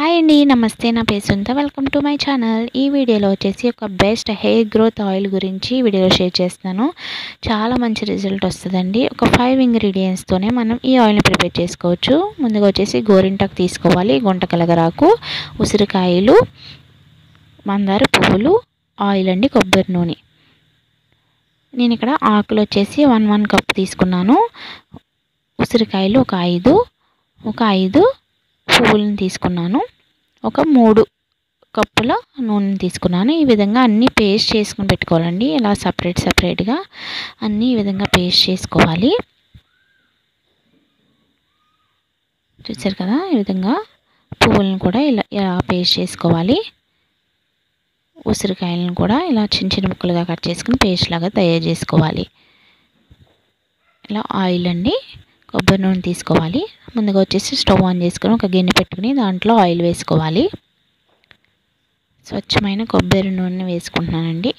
hi అండి నమస్తే నా పేరు సుంత వెల్కమ్ టు మై ఛానల్ ఈ వీడియోలో వచ్చేసి ఒక బెస్ట్ హెయిర్ గ్రోత్ ఆయిల్ గురించి వీడియోలో షేర్ చేస్తున్నాను చాలా మంచి రిజల్ట్ వస్తుందండి ఒక ఫైవ్ ఇంగ్రీడియంట్స్తోనే మనం ఈ ఆయిల్ని ప్రిపేర్ చేసుకోవచ్చు ముందుగా వచ్చేసి గోరింటాకు తీసుకోవాలి గుంటకలగరాకు ఉసిరికాయలు మందార పువ్వులు ఆయిల్ అండి కొబ్బరి నూనె నేను ఇక్కడ ఆకులు వచ్చేసి వన్ వన్ కప్ తీసుకున్నాను ఉసిరికాయలు ఒక ఐదు ఒక ఐదు పువ్వులను తీసుకున్నాను ఒక మూడు కప్పుల నూనె తీసుకున్నాను ఈ విధంగా అన్నీ పేస్ట్ చేసుకుని పెట్టుకోవాలండి ఇలా సపరేట్ సపరేట్గా అన్నీ ఈ విధంగా పేస్ట్ చేసుకోవాలి చూసారు కదా ఈ విధంగా పువ్వులను కూడా ఇలా ఇలా పేస్ట్ చేసుకోవాలి ఉసిరికాయలను కూడా ఇలా చిన్న చిన్న ముక్కలుగా కట్ చేసుకుని పేస్ట్ లాగా తయారు చేసుకోవాలి ఇలా ఆయిల్ అండి కొబ్బరి నూనె తీసుకోవాలి ముందుగా వచ్చేసి స్టవ్ ఆన్ చేసుకొని ఒక గిన్నె పెట్టుకుని దాంట్లో ఆయిల్ వేసుకోవాలి స్వచ్ఛమైన కొబ్బరి నూనె వేసుకుంటున్నానండి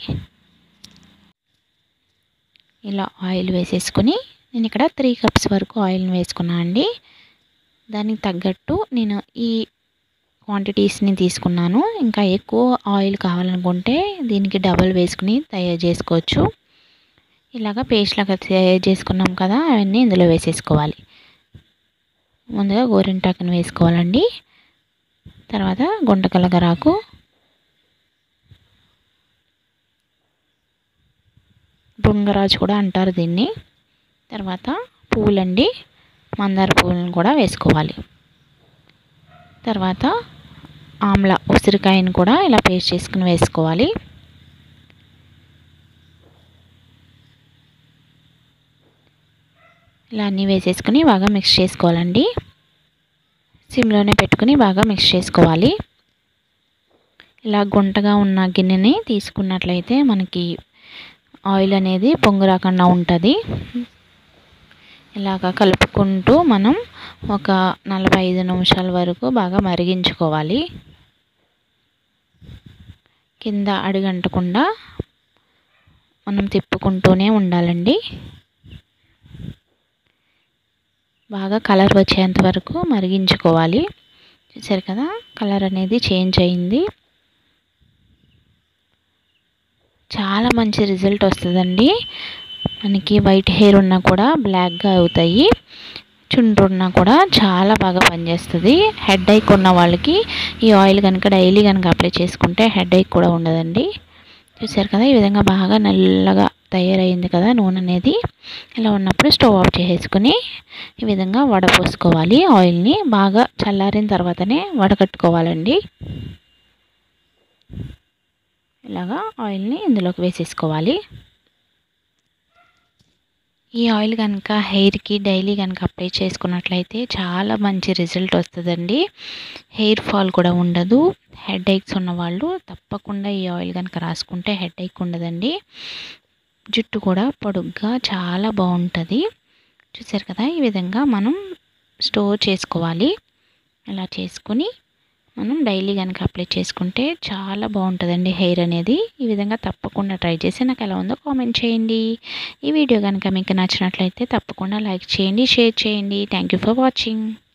ఇలా ఆయిల్ వేసేసుకొని నేను ఇక్కడ త్రీ కప్స్ వరకు ఆయిల్ని వేసుకున్నాను అండి దానికి తగ్గట్టు నేను ఈ క్వాంటిటీస్ని తీసుకున్నాను ఇంకా ఎక్కువ ఆయిల్ కావాలనుకుంటే దీనికి డబల్ వేసుకుని తయారు చేసుకోవచ్చు ఇలాగ పేస్ట్ లాగా తయారు చేసుకున్నాం కదా అవన్నీ ఇందులో వేసేసుకోవాలి ముందుగా గోరింటాకుని వేసుకోవాలండి తర్వాత గుంటకలగరాకు బృంగరాజు కూడా అంటారు దీన్ని తర్వాత పువ్వులండి మందార పువ్వులను కూడా వేసుకోవాలి తర్వాత ఆమ్ల ఉసిరికాయను కూడా ఇలా పేస్ట్ చేసుకుని వేసుకోవాలి ఇలా అన్నీ వేసేసుకుని బాగా మిక్స్ చేసుకోవాలండి సిమ్లోనే పెట్టుకుని బాగా మిక్స్ చేసుకోవాలి ఇలా గుంటగా ఉన్న గిన్నెని తీసుకున్నట్లయితే మనకి ఆయిల్ అనేది పొంగు రాకుండా ఉంటుంది ఇలాగ కలుపుకుంటూ మనం ఒక నలభై ఐదు నిమిషాల వరకు బాగా మరిగించుకోవాలి కింద అడుగంటకుండా మనం తిప్పుకుంటూనే ఉండాలండి బాగా కలర్ వచ్చేంత వరకు మరిగించుకోవాలి చూసారు కదా కలర్ అనేది చేంజ్ అయింది చాలా మంచి రిజల్ట్ వస్తుందండి మనకి వైట్ హెయిర్ ఉన్నా కూడా బ్లాక్గా అవుతాయి చుండ్రు ఉన్నా కూడా చాలా బాగా పనిచేస్తుంది హెడ్ ఐక్ ఉన్న వాళ్ళకి ఈ ఆయిల్ కనుక డైలీ కనుక అప్లై చేసుకుంటే హెడ్ ఐక్ కూడా ఉండదండి చూసారు కదా ఈ విధంగా బాగా నల్లగా తయారైంది కదా నూనె అనేది ఇలా ఉన్నప్పుడు స్టవ్ ఆఫ్ చేసుకుని ఈ విధంగా వడపోసుకోవాలి ఆయిల్ని బాగా చల్లారిన తర్వాతనే వడకట్టుకోవాలండి ఇలాగా ఆయిల్ని ఇందులోకి వేసేసుకోవాలి ఈ ఆయిల్ కనుక హెయిర్కి డైలీ కనుక అప్లై చేసుకున్నట్లయితే చాలా మంచి రిజల్ట్ వస్తుందండి హెయిర్ ఫాల్ కూడా ఉండదు హెడ్ ఏక్స్ ఉన్నవాళ్ళు తప్పకుండా ఈ ఆయిల్ కనుక రాసుకుంటే హెడ్ ఏక్ ఉండదండి జుట్టు కూడా పొడుగ్గా చాలా బాగుంటుంది చూసారు కదా ఈ విధంగా మనం స్టోర్ చేసుకోవాలి ఇలా చేసుకుని మనం డైలీ కనుక అప్లై చేసుకుంటే చాలా బాగుంటుందండి హెయిర్ అనేది ఈ విధంగా తప్పకుండా ట్రై చేసి నాకు ఎలా ఉందో కామెంట్ చేయండి ఈ వీడియో కనుక మీకు నచ్చినట్లయితే తప్పకుండా లైక్ చేయండి షేర్ చేయండి థ్యాంక్ ఫర్ వాచింగ్